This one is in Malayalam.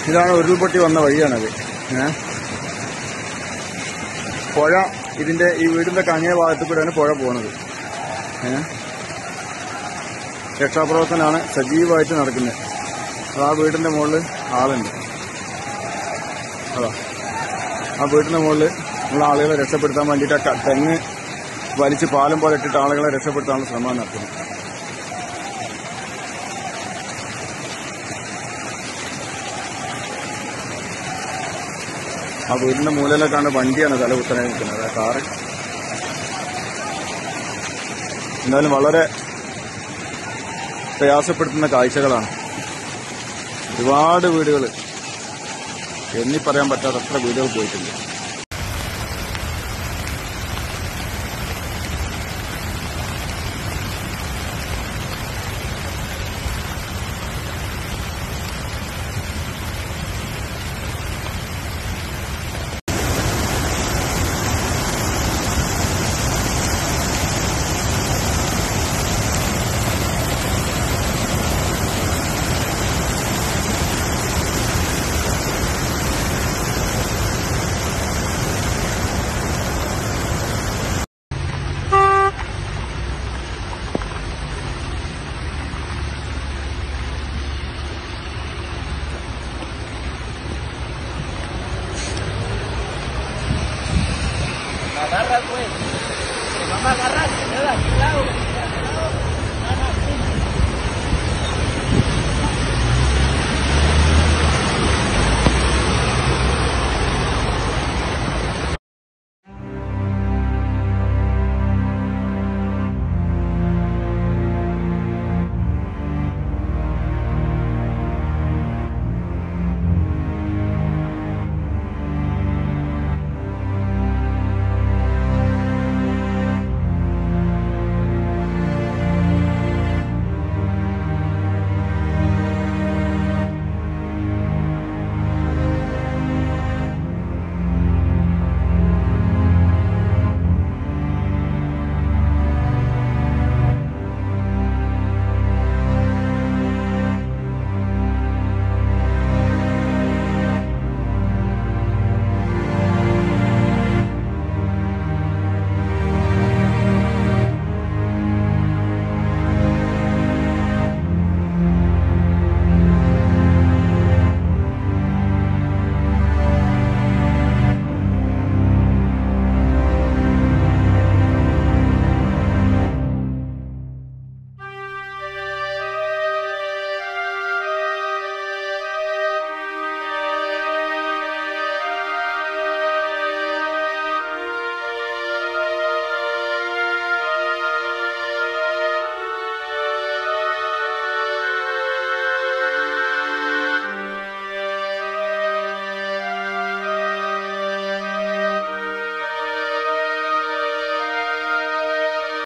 ഇതാണ് ഉരുൾപൊട്ടി വന്ന വഴിയാണത് ഏ പുഴ ഇതിന്റെ ഈ വീടിന്റെ കങ്ങേ ഭാഗത്ത് കൂടെയാണ് പുഴ പോകുന്നത് ഏ രക്ഷാപ്രവർത്തനമാണ് സജീവമായിട്ട് നടക്കുന്നത് അത് ആ വീടിന്റെ മുകളിൽ ആളുണ്ട് അതാ ആ വീടിന്റെ മുകളിൽ ഉള്ള ആളുകളെ രക്ഷപ്പെടുത്താൻ വേണ്ടിയിട്ട് ആ ക- തെങ്ങ് വലിച്ച് പാലം പോലെ ഇട്ടിട്ട് ആളുകളെ രക്ഷപ്പെടുത്താനുള്ള ശ്രമം നടത്തുന്നു ആ വീടിന്റെ മൂലയിലേക്കാണ് വണ്ടിയാണ് തല കുത്തനായി നിൽക്കുന്നത് ആ കാറ് എന്തായാലും വളരെ പ്രയാസപ്പെടുത്തുന്ന കാഴ്ചകളാണ് ഒരുപാട് വീടുകൾ എണ്ണി പറയാൻ പറ്റാത്തത്ര വീടുകൾ പോയിട്ടുണ്ട്